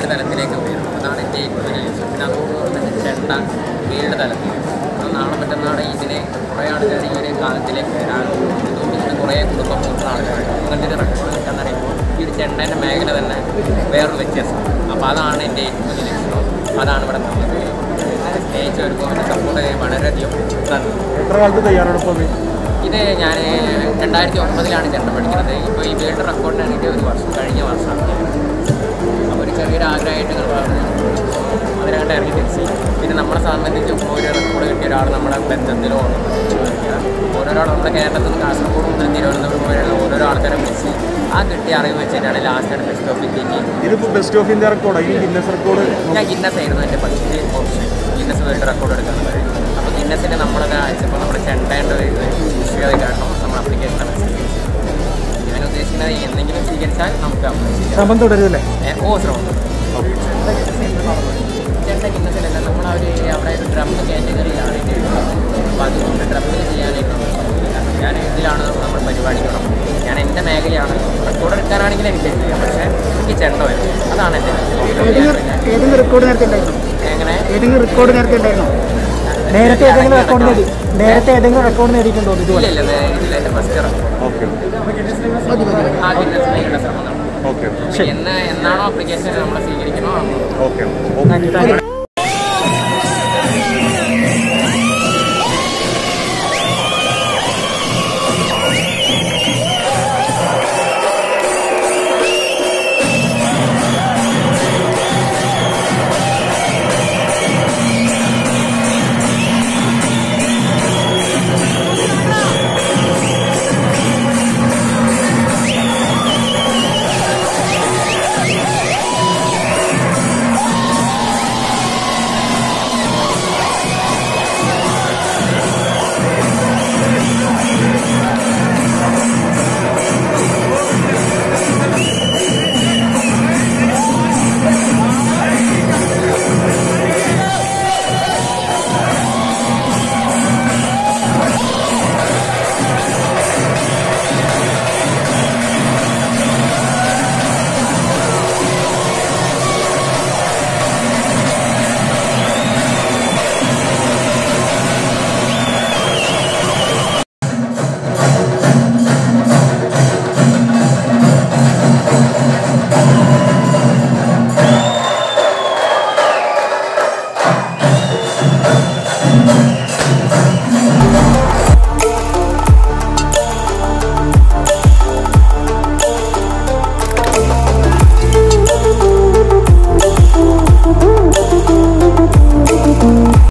World തലത്തിലേക്ക് ഉയരും അതാണ് എൻ്റെ ഏറ്റവും വലിയ ലക്ഷ്യം പിന്നെ അതോടൊപ്പം തന്നെ ചെണ്ട വേൾഡ് തലത്തിൽ അപ്പോൾ നാളെ മറ്റന്നാൾ ഇതിനെ കുറേ ആൾക്കാർ ഈ ഒരു കാലത്തിലേക്ക് വരാനും ഇതും ഇതിന് കുറേ കുടുംബം പോകുന്ന ആൾക്കാർ അങ്ങനത്തെ ഒരു റെക്കോർഡ് കിട്ടാന്ന് പറയുമ്പോൾ ഈ ഒരു ചെണ്ടേൻ്റെ മേഖല തന്നെ വേറൊരു വ്യത്യാസം അപ്പോൾ അതാണ് എൻ്റെ ഏറ്റവും വലിയ ലക്ഷ്യം അതാണ് ഇവിടെ നമുക്ക് സ്നേഹിച്ച ഒരു സപ്പോർട്ട് വളരെയധികം നന്ദി എത്ര കാലത്ത് തയ്യാറെടുപ്പ് ഇത് ഞാൻ രണ്ടായിരത്തി ഒമ്പതിലാണ് ചെണ്ട പഠിക്കുന്നത് ഇപ്പോൾ ഈ വേൾഡ് റെക്കോർഡിനാണെങ്കിൽ ഒരു വർഷം കഴിഞ്ഞ വർഷമാണ് അപ്പോൾ ഒരു ചെറിയൊരു ആഗ്രഹമായിട്ട് ഇങ്ങനെ പറഞ്ഞു അതിനകത്ത് ഇറങ്ങി തിരിച്ച് പിന്നെ നമ്മളെ സംബന്ധിച്ച് ഒരു റെക്കോർഡ് കിട്ടിയ ഒരാൾ നമ്മുടെ ബന്ധത്തിലോ ഓരോരാൾ നമ്മുടെ കേരളത്തിൽ നിന്ന് കാസർഗോഡ് മുതൽ തിരുവനന്തപുരം വരെയുള്ള ഓരോരോ ആൾക്കാരെ വിളിച്ച് ആ കിട്ടിയ അറിവ് വെച്ചിട്ടാണ് ലാസ്റ്റ് ബെസ്റ്റ് ഓഫ് ഇന്ത്യക്ക് ഇതിപ്പോൾ ബെസ്റ്റ് ഓഫ് ഇന്ത്യ റെക്കോർഡ് ഈ ഗിന്നസ് റെക്കോർഡ് ഞാൻ ഗിന്നസ് ആയിരുന്നു എൻ്റെ first option Guinness world record എടുക്കുന്നത് അപ്പോൾ ഗിന്നസിന് നമ്മളൊക്കെ അയച്ചപ്പോൾ നമ്മുടെ ചെണ്ടേണ്ട ഒരു വിഷയം കാരണം നമ്മൾ അപ്ലിക്കേഷൻ ഞാൻ ഉദ്ദേശിക്കുന്നത് എന്തെങ്കിലും സ്വീകരിച്ചാൽ നമുക്ക് apply ചെയ്യാം. ശ്രമം തുടരുമല്ലേ ഏ, ഓ ശ്രമം ചെണ്ട ഗിന്നസിലല്ല നമ്മൾ അവർ അവിടെ ഒരു ഡ്രം കാറ്റഗറിയിലാണ് ഇത് അപ്പോൾ അതുകൊണ്ട് ഡ്രമ്മിൽ ചെയ്യാനായിട്ടാണ് ഞാൻ ഇതിലാണ് നമ്മൾ പരിപാടിക്കണം ഞാൻ എൻ്റെ മേഖലയാണ് റെക്കോർഡ് എടുക്കാനാണെങ്കിൽ എനിക്ക് ചെയ്യാം പക്ഷേ എനിക്ക് ചെണ്ട വരും അതാണ് എൻ്റെ ഏതെങ്കിലും ഏതെങ്കിലും റെക്കോർഡ് നേരത്തെ ഉണ്ടായിരുന്നോ എങ്ങനെ ഏതെങ്കിലും റെക്കോർഡ് നേരത്തെ ഉണ്ടായിരുന്നോ നേരത്തെ ഏതെങ്കിലും റെക്കോർഡ് നേടി നേരത്തെ ഏതെങ്കിലും റെക്കോർഡ് നേടിയിട്ടുണ്ടോ ഇതുപോലെ ഇല്ല ഇല്ല ഇതിൽ എൻ്റെ ഫസ്റ്റ് റെക്കോർഡ് ഓക്കെ മതി മതി ആ ഗിന്നസിലേക്കുള്ള ശ്രമം നടത്തും ഓക്കെ എന്ന് എന്നാണോ അപ്ലിക്കേഷൻ നമ്മൾ സ്വീകരിക്കണോ അന്ന് ഓക്കെ ഓക്കെ